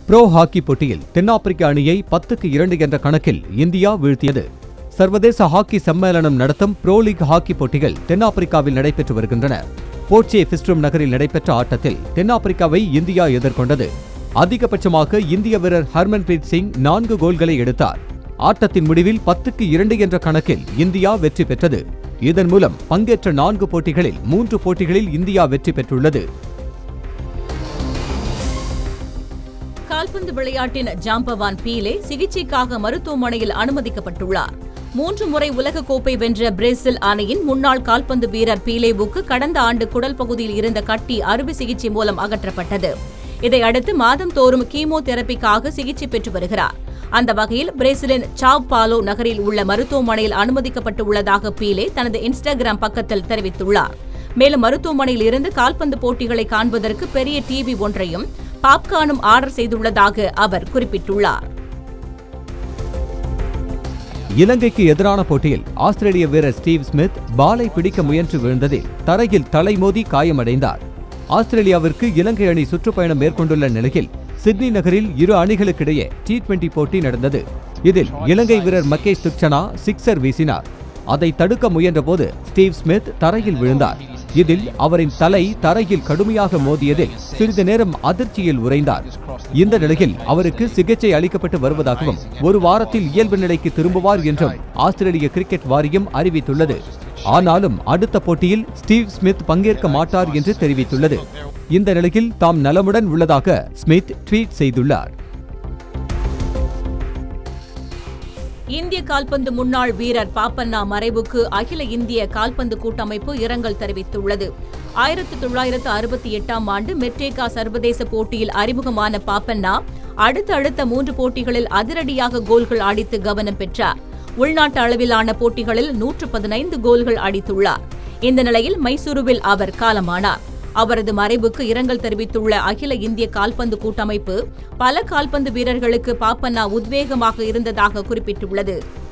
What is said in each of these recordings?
bro hockey போட்டியில் தென்னாப்பிரிக்க அணியை பத்துக்கு இரண்டு என்ற கணக்கில் இந்தியா வீழ்த்தியது சர்வதேச ஹாக்கி சம்மேளனம் நடத்தும் ப்ரோ லீக் ஹாக்கி போட்டிகள் தென்னாப்பிரிக்காவில் நடைபெற்று வருகின்றன போர்ச்சே பிஸ்ட்ரம் நகரில் நடைபெற்ற ஆட்டத்தில் தென்னாப்பிரிக்காவை இந்தியா எதிர்கொண்டது அதிகபட்சமாக இந்திய வீரர் ஹர்மன்பிரீத் சிங் நான்கு கோல்களை எடுத்தார் ஆட்டத்தின் முடிவில் பத்துக்கு இரண்டு என்ற கணக்கில் இந்தியா வெற்றி பெற்றது இதன் மூலம் பங்கேற்ற நான்கு போட்டிகளில் மூன்று போட்டிகளில் இந்தியா வெற்றி பெற்றுள்ளது கால்பந்து விளையாட்டின் ஜாம்பவான் பீலே சிகிச்சைக்காக மருத்துவமனையில் அனுமதிக்கப்பட்டுள்ளார் மூன்று முறை உலக கோப்பை வென்ற பிரேசில் அணியின் முன்னாள் கால்பந்து வீரர் பீலேவுக்கு கடந்த ஆண்டு குடல் பகுதியில் இருந்த கட்டி அறுவை சிகிச்சை மூலம் அகற்றப்பட்டது இதையடுத்து மாதந்தோறும் கீமோ தெரப்பிக்காக சிகிச்சை பெற்று வருகிறார் அந்த வகையில் பிரேசிலின் சாவ் பாலோ நகரில் உள்ள மருத்துவமனையில் அனுமதிக்கப்பட்டுள்ளதாக பீலே தனது இன்ஸ்டாகிராம் பக்கத்தில் தெரிவித்துள்ளார் மேலும் மருத்துவமனையில் இருந்து கால்பந்து போட்டிகளை காண்பதற்கு பெரிய டிவி ஒன்றையும் பாப்கார்னும் ஆர்டர் செய்துள்ளதாக அவர் குறிப்பிட்டுள்ளார் இலங்கைக்கு எதிரான போட்டியில் ஆஸ்திரேலிய வீரர் ஸ்டீவ் ஸ்மித் பாலை பிடிக்க முயன்று விழுந்ததில் தரையில் தலைமோதி காயமடைந்தார் ஆஸ்திரேலியாவிற்கு இலங்கை அணி சுற்றுப்பயணம் மேற்கொண்டுள்ள நிலையில் சிட்னி நகரில் இரு அணிகளுக்கிடையே டி டுவெண்டி போட்டி நடந்தது இதில் இலங்கை வீரர் மகேஷ் துக்ஷனா சிக்ஸர் வீசினார் அதை தடுக்க முயன்றபோது ஸ்டீவ் ஸ்மித் தரையில் விழுந்தார் இதில் அவரின் தலை தரையில் கடுமையாக மோதியதில் சிறிது நேரம் அதிர்ச்சியில் உறைந்தார் இந்த நிலையில் அவருக்கு சிகிச்சை அளிக்கப்பட்டு வருவதாகவும் ஒரு வாரத்தில் இயல்பு நிலைக்கு திரும்புவார் என்றும் ஆஸ்திரேலிய கிரிக்கெட் வாரியம் அறிவித்துள்ளது ஆனாலும் அடுத்த போட்டியில் ஸ்டீவ் ஸ்மித் பங்கேற்க மாட்டார் என்று தெரிவித்துள்ளது இந்த நிலையில் தாம் நலமுடன் உள்ளதாக ஸ்மித் ட்வீட் செய்துள்ளார் இந்திய கால்பந்து முன்னாள் வீரர் பாப்பண்ணா மறைவுக்கு அகில இந்திய கால்பந்து கூட்டமைப்பு இரங்கல் தெரிவித்துள்ளது ஆயிரத்து தொள்ளாயிரத்து அறுபத்தி எட்டாம் ஆண்டு மெட்ரேகா சர்வதேச போட்டியில் அறிமுகமான பாப்பண்ணா அடுத்தடுத்த மூன்று போட்டிகளில் அதிரடியாக கோல்கள் அடித்து கவனம் பெற்றார் உள்நாட்டு அளவிலான போட்டிகளில் நூற்று பதினைந்து கோல்கள் அடித்துள்ளார் இந்த நிலையில் மைசூருவில் அவர் காலமானார் அவரது மறைவுக்கு இரங்கல் தெரிவித்துள்ள அகில இந்திய கால்பந்து கூட்டமைப்பு பல கால்பந்து வீரர்களுக்கு பாப்பண்ணா உத்வேகமாக இருந்ததாக குறிப்பிட்டுள்ளது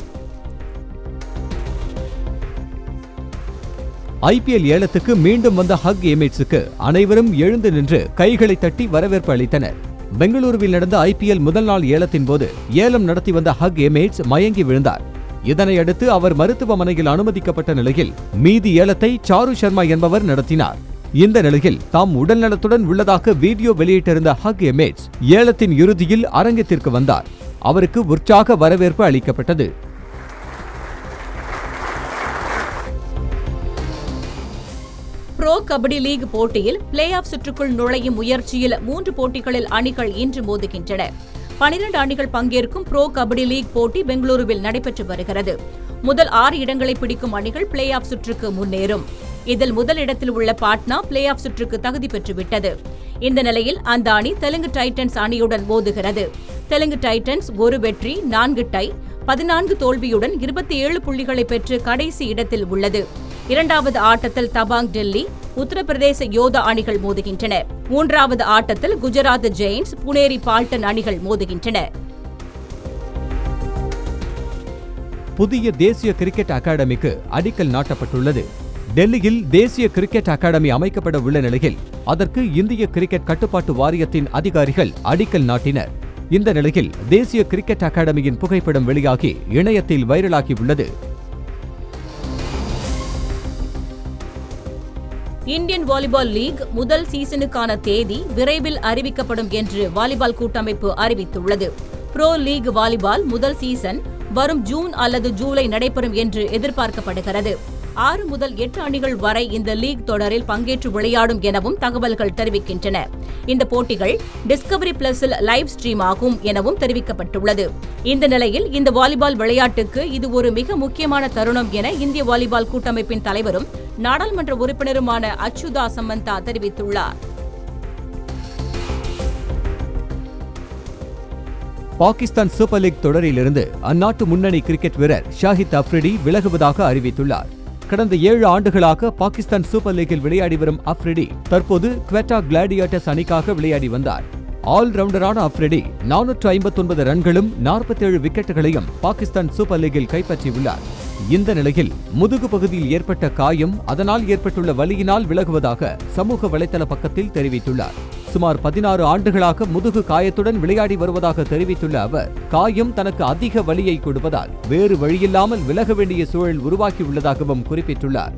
ஐபிஎல் ஏலத்துக்கு மீண்டும் வந்த ஹக் எமிரேட்ஸுக்கு அனைவரும் எழுந்து நின்று கைகளை தட்டி வரவேற்பு அளித்தனர் பெங்களூருவில் நடந்த ஐபிஎல் முதல் நாள் ஏலத்தின் போது ஏலம் நடத்தி வந்த ஹக் எமிரேட்ஸ் மயங்கி விழுந்தார் இதனையடுத்து அவர் மருத்துவமனையில் அனுமதிக்கப்பட்ட நிலையில் மீதி ஏலத்தை சாரு சர்மா என்பவர் நடத்தினார் இந்த நிலையில் தாம் உடல்நலத்துடன் உள்ளதாக வீடியோ வெளியிட்டிருந்த ஹக் எமேட்ஸ் ஏலத்தின் இறுதியில் அரங்கத்திற்கு வந்தார் அவருக்கு உற்சாக வரவேற்பு அளிக்கப்பட்டது ப்ரோ கபடி லீக் போட்டியில் பிளே ஆஃப் சுற்றுக்குள் நுழையும் முயற்சியில் மூன்று போட்டிகளில் அணிகள் இன்று மோதுகின்றன பனிரண்டு அணிகள் பங்கேற்கும் ப்ரோ கபடி லீக் போட்டி பெங்களூருவில் நடைபெற்று வருகிறது முதல் ஆறு இடங்களை பிடிக்கும் அணிகள் பிளே ஆஃப் சுற்றுக்கு முன்னேறும் இதில் முதல் இடத்தில் உள்ள பாட்னா பிளே ஆஃப் சுற்றுக்கு தகுதி பெற்றுவிட்டது இந்த நிலையில் அந்த அணி தெலுங்கு டைட்டன்ஸ் அணியுடன் மோதுகிறது தெலுங்கு டைட்டன்ஸ் ஒரு வெற்றி நான்கு டை பதினான்கு தோல்வியுடன் இருபத்தி ஏழு புள்ளிகளை பெற்று கடைசி இடத்தில் உள்ளது இரண்டாவது ஆட்டத்தில் தபாங் டெல்லி உத்தரப்பிரதேச யோதா அணிகள் மோதுகின்றன மூன்றாவது ஆட்டத்தில் குஜராத் ஜெயின்ஸ் புனேரி பால்டன் அணிகள் மோதுகின்றன புதிய தேசிய கிரிக்கெட் அகாடமிக்கு அடிக்கல் நாட்டப்பட்டுள்ளது டெல்லியில் தேசிய கிரிக்கெட் அகாடமி அமைக்கப்பட உள்ள நிலையில் அதற்கு இந்திய கிரிக்கெட் கட்டுப்பாட்டு வாரியத்தின் அதிகாரிகள் அடிக்கல் நாட்டினர் இந்த நிலையில் தேசிய கிரிக்கெட் அகாடமியின் புகைப்படம் வெளியாகி இணையத்தில் வைரலாகி உள்ளது இந்தியன் வாலிபால் லீக் முதல் சீசனுக்கான தேதி விரைவில் அறிவிக்கப்படும் என்று வாலிபால் கூட்டமைப்பு அறிவித்துள்ளது ப்ரோ லீக் வாலிபால் முதல் சீசன் வரும் ஜூன் அல்லது ஜூலை நடைபெறும் என்று எதிர்பார்க்கப்படுகிறது ஆறு முதல் எட்டு அணிகள் வரை இந்த லீக் தொடரில் பங்கேற்று விளையாடும் எனவும் தகவல்கள் தெரிவிக்கின்றன இந்த போட்டிகள் டிஸ்கவரி பிளஸில் லைவ் ஸ்ட்ரீம் ஆகும் எனவும் தெரிவிக்கப்பட்டுள்ளது இந்த நிலையில் இந்த வாலிபால் விளையாட்டுக்கு இது ஒரு மிக முக்கியமான தருணம் என இந்திய வாலிபால் கூட்டமைப்பின் தலைவரும் நாடாளுமன்ற உறுப்பினருமான அச்சுதா சமந்தா தெரிவித்துள்ளார் பாகிஸ்தான் சூப்பர் லீக் தொடரிலிருந்து அந்நாட்டு முன்னணி கிரிக்கெட் வீரர் ஷாஹித் அப்ரிடி விலகுவதாக அறிவித்துள்ளார் கடந்த ஏழு ஆண்டுகளாக பாகிஸ்தான் சூப்பர் லீக்கில் விளையாடி வரும் அப்ரிடி தற்போது குவெட்டா கிளாடியேட்டர்ஸ் அணிக்காக விளையாடி வந்தார் ஆல்ரவுண்டரான அப்ரிடி நானூற்று ஐம்பத்தொன்பது ரன்களும் நாற்பத்தேழு விக்கெட்டுகளையும் பாகிஸ்தான் சூப்பர் லீக்கில் கைப்பற்றியுள்ளார் இந்த நிலையில் முதுகு பகுதியில் ஏற்பட்ட காயம் அதனால் ஏற்பட்டுள்ள வலியினால் விலகுவதாக சமூக வலைதள பக்கத்தில் தெரிவித்துள்ளார் சுமார் பதினாறு ஆண்டுகளாக முதுகு காயத்துடன் விளையாடி வருவதாக தெரிவித்துள்ள அவர் காயம் தனக்கு அதிக வலியை கொடுப்பதால் வேறு வழியில்லாமல் விலக வேண்டிய சூழல் உருவாக்கியுள்ளதாகவும் குறிப்பிட்டுள்ளார்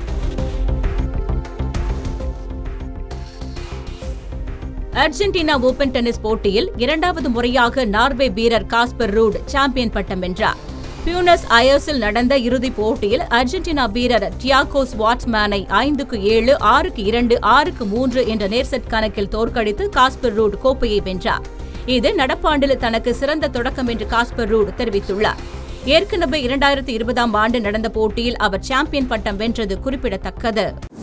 அர்ஜென்டினா ஓபன் டென்னிஸ் போட்டியில் இரண்டாவது முறையாக நார்வே வீரர் காஸ்பர் ரூட் சாம்பியன் பட்டம் வென்றார் பியூனஸ் அயர்ஸில் நடந்த இறுதிப் போட்டியில் அர்ஜென்டினா வீரர் டியாகோ ஸ்வாட்ஸ்மேனை ஐந்துக்கு ஏழு ஆறுக்கு இரண்டு ஆறுக்கு மூன்று என்ற நேர்செட் கணக்கில் தோற்கடித்து காஸ்பர் ரூட் கோப்பையை வென்றார் இது நடப்பாண்டில் தனக்கு சிறந்த தொடக்கம் என்று காஸ்பர் ரூட் தெரிவித்துள்ளார் ஏற்கனவே இரண்டாயிரத்தி இருபதாம் ஆண்டு நடந்த போட்டியில் அவர் சாம்பியன் பட்டம் வென்றது குறிப்பிடத்தக்கது